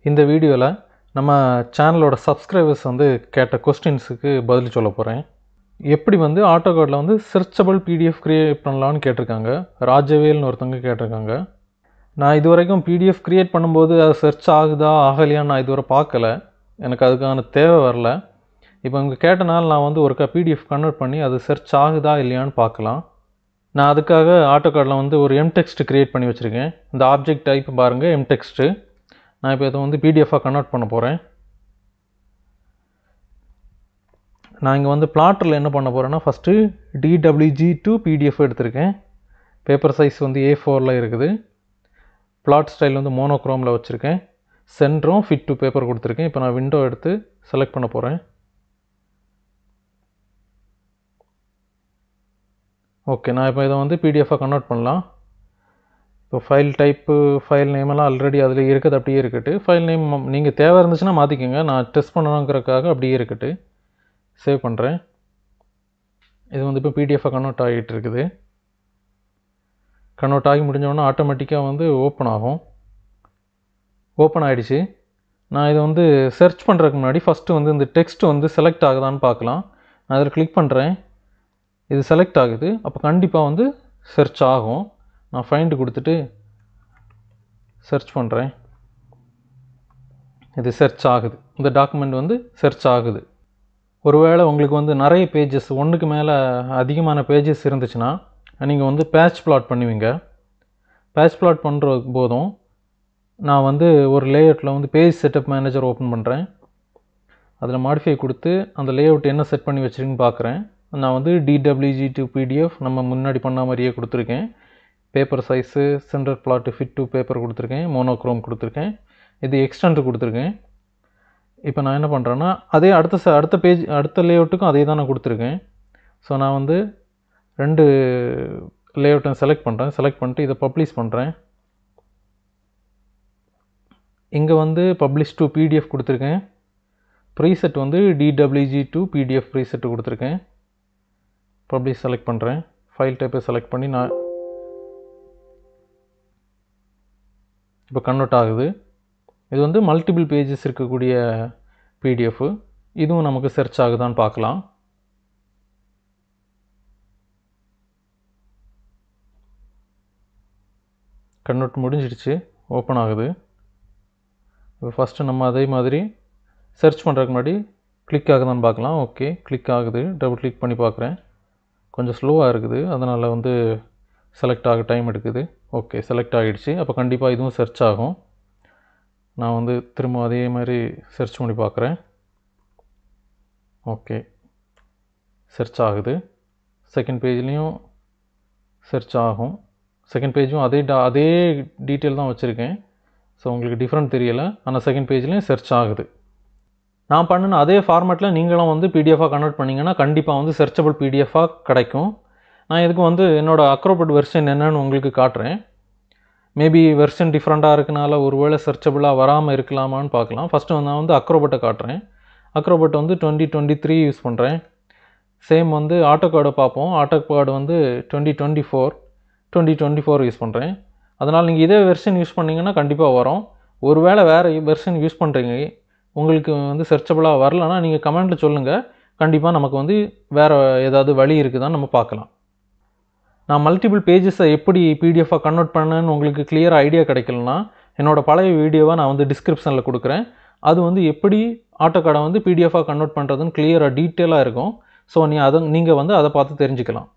இந்த வீடியோவில் நம்ம சேனலோட சப்ஸ்கிரைபர்ஸ் வந்து கேட்ட கொஸ்டின்ஸுக்கு பதில் சொல்ல போகிறேன் எப்படி வந்து ஆட்டோகார்டில் வந்து செர்ச்சபிள் பிடிஎஃப் க்ரியேட் பண்ணலான்னு கேட்டிருக்காங்க ராஜவேல்னு ஒருத்தவங்க கேட்டிருக்காங்க நான் இது வரைக்கும் பிடிஎஃப் க்ரியேட் பண்ணும்போது அது செர்ச் ஆகுதா ஆகலையான்னு நான் இதுவரை பார்க்கல எனக்கு அதுக்கான தேவை வரல இப்போ இவங்க கேட்டனால நான் வந்து ஒருக்கா பிடிஎஃப் கன்வெர்ட் பண்ணி அது செர்ச் ஆகுதா இல்லையான்னு பார்க்கலாம் நான் அதுக்காக ஆட்டோகார்டில் வந்து ஒரு எம்டெக்ஸ்ட் க்ரியேட் பண்ணி வச்சுருக்கேன் இந்த ஆப்ஜெக்ட் டைப் பாருங்கள் எம்டெக்ஸ்ட்டு நான் இப்போ இதை வந்து பிடிஎஃபாக கன்வெர்ட் பண்ண போகிறேன் நான் இங்கே வந்து பிளாட்டரில் என்ன பண்ண போகிறேன்னா ஃபஸ்ட்டு டிடபிள்யூஜி டூ பிடிஎஃப் எடுத்திருக்கேன் பேப்பர் சைஸ் வந்து ஏ ஃபோரில் இருக்குது பிளாட் ஸ்டைல் வந்து மோனோக்ரோமில் வச்சுருக்கேன் சென்டரும் ஃபிட் டு பேப்பர் கொடுத்துருக்கேன் இப்போ நான் விண்டோ எடுத்து செலக்ட் பண்ண போகிறேன் ஓகே நான் இப்போ இதை வந்து பிடிஎஃபாக கன்வெர்ட் பண்ணலாம் இப்போ ஃபைல் டைப்பு ஃபைல் நேமெல்லாம் ஆல்ரெடி அதில் இருக்குது அப்படியே இருக்கட்டு ஃபைல் நேம் நீங்கள் தேவை இருந்துச்சுன்னா மாற்றிக்கோங்க நான் டெஸ்ட் பண்ணணுங்கிறதுக்காக அப்படியே இருக்கட்டு சேவ் பண்ணுறேன் இது வந்து இப்போ பிடிஎஃபாக கன்வெர்ட் ஆகிட்டு இருக்குது கன்வெர்ட் ஆகி முடிஞ்சோடனே ஆட்டோமேட்டிக்காக வந்து ஓப்பன் ஆகும் ஓப்பன் ஆகிடுச்சு நான் இதை வந்து சர்ச் பண்ணுறதுக்கு முன்னாடி ஃபஸ்ட்டு வந்து இந்த டெக்ஸ்ட் வந்து செலக்ட் ஆகுதான்னு பார்க்கலாம் நான் இதில் கிளிக் பண்ணுறேன் இது செலக்ட் ஆகுது அப்போ கண்டிப்பாக வந்து சர்ச் ஆகும் நான் ஃபைண்டு கொடுத்துட்டு சர்ச் பண்ணுறேன் இது சர்ச் ஆகுது இந்த டாக்குமெண்ட் வந்து சர்ச் ஆகுது ஒருவேளை உங்களுக்கு வந்து நிறைய பேஜஸ் ஒன்றுக்கு மேலே அதிகமான பேஜஸ் இருந்துச்சுன்னா நீங்கள் வந்து பேட்ச் பிளாட் பண்ணுவீங்க பேட்ச் பிளாட் பண்ணுற போதும் நான் வந்து ஒரு லேஅவுட்டில் வந்து பேஜ் செட்டப் மேனேஜர் ஓப்பன் பண்ணுறேன் அதில் மாடிஃபை கொடுத்து அந்த லேஅவுட் என்ன செட் பண்ணி வச்சுருக்குன்னு பார்க்குறேன் நான் வந்து டிடபிள்யூஜி டு பிடிஎஃப் நம்ம முன்னாடி பண்ண மாதிரியே கொடுத்துருக்கேன் paper size centre plot fit to paper கொடுத்துருக்கேன் மோனோக்ரோம் கொடுத்துருக்கேன் இது எக்ஸ்டென்ட் கொடுத்துருக்கேன் இப்போ நான் என்ன பண்ணுறேன்னா அதே அடுத்த ச அடுத்த பேஜ் அடுத்த லேஅவுட்டுக்கும் அதே தான் நான் கொடுத்துருக்கேன் ஸோ நான் வந்து ரெண்டு லேஅவுட்டை செலக்ட் பண்ணுறேன் செலக்ட் பண்ணிட்டு இதை பப்ளிஷ் பண்ணுறேன் இங்கே வந்து பப்ளிஷ் டு பிடிஎஃப் கொடுத்துருக்கேன் ப்ரீசெட் வந்து டிடபிள்யூஜி டு பிடிஎஃப் ப்ரீசெட் கொடுத்துருக்கேன் பப்ளிஷ் செலக்ட் பண்ணுறேன் ஃபைல் டைப்பை செலக்ட் பண்ணி நான் இப்போ கன்வெர்ட் ஆகுது இது வந்து மல்டிபிள் பேஜஸ் இருக்கக்கூடிய பிடிஎஃப் இதுவும் நமக்கு சர்ச் ஆகுதான்னு பார்க்கலாம் கன்வெர்ட் முடிஞ்சிடுச்சு ஓப்பன் ஆகுது இப்போ ஃபஸ்ட்டு நம்ம அதே மாதிரி சர்ச் பண்ணுறதுக்கு முன்னாடி கிளிக் ஆகுதான்னு பார்க்கலாம் ஓகே கிளிக் ஆகுது டபுள் கிளிக் பண்ணி பார்க்குறேன் கொஞ்சம் ஸ்லோவாக இருக்குது அதனால் வந்து செலக்ட் ஆக டைம் எடுக்குது ஓகே செலக்ட் ஆகிடுச்சு அப்போ கண்டிப்பாக இதுவும் சர்ச் ஆகும் நான் வந்து திரும்ப அதே மாதிரி சர்ச் பண்ணி பார்க்குறேன் ஓகே சர்ச் ஆகுது செகண்ட் பேஜ்லேயும் சர்ச் ஆகும் செகண்ட் பேஜும் அதே டா அதே டீட்டெயில் தான் வச்சுருக்கேன் ஸோ உங்களுக்கு டிஃப்ரெண்ட் தெரியலை ஆனால் செகண்ட் பேஜ்லேயும் சர்ச் ஆகுது நான் பண்ணின அதே ஃபார்மேட்டில் நீங்களும் வந்து பிடிஎஃபாக கன்வெர்ட் பண்ணிங்கன்னா கண்டிப்பாக வந்து சர்ச்சபிள் பிடிஎஃபாக கிடைக்கும் நான் இதுக்கு வந்து என்னோடய அக்ரோபட் வெர்ஷன் என்னன்னு உங்களுக்கு காட்டுறேன் மேபி வெர்ஷன் டிஃப்ரெண்ட்டாக இருக்கனால ஒருவேளை சர்ச்சபிளாக வராமல் இருக்கலாமான்னு பார்க்கலாம் ஃபஸ்ட்டு நான் வந்து அக்ரோபட்டை காட்டுறேன் அக்ரோபட் வந்து டுவெண்ட்டி டுவெண்ட்டி த்ரீ யூஸ் பண்ணுறேன் சேம் வந்து ஆட்டோ கார்டை பார்ப்போம் ஆட்டோ கார்டு வந்து twenty twenty four twenty twenty four use பண்ணுறேன் அதனால் நீங்கள் இதே வெர்ஷன் யூஸ் பண்ணிங்கன்னா கண்டிப்பாக வரும் ஒருவேளை வேறு வெர்ஷன் யூஸ் பண்ணுறீங்க உங்களுக்கு வந்து சர்ச்சபிளாக வரலன்னா நீங்கள் கமெண்ட்டில் சொல்லுங்கள் கண்டிப்பாக நமக்கு வந்து வேறு ஏதாவது வழி இருக்குதான்னு நம்ம பார்க்கலாம் நான் மல்டிபிள் பேஜஸை எப்படி பிடிஎஃபாக கன்வெர்ட் பண்ணேன்னு உங்களுக்கு கிளியர் ஐடியா கிடைக்கலனா என்னோடய பழைய வீடியோவை நான் வந்து டிஸ்கிரிப்ஷனில் கொடுக்குறேன் அது வந்து எப்படி ஆட்டோ கார்டை வந்து பிடிஎஃபாக கன்வெர்ட் பண்ணுறதுன்னு கிளியராக டீட்டெயிலாக இருக்கும் ஸோ நீ அதை நீங்கள் வந்து அதை பார்த்து தெரிஞ்சுக்கலாம்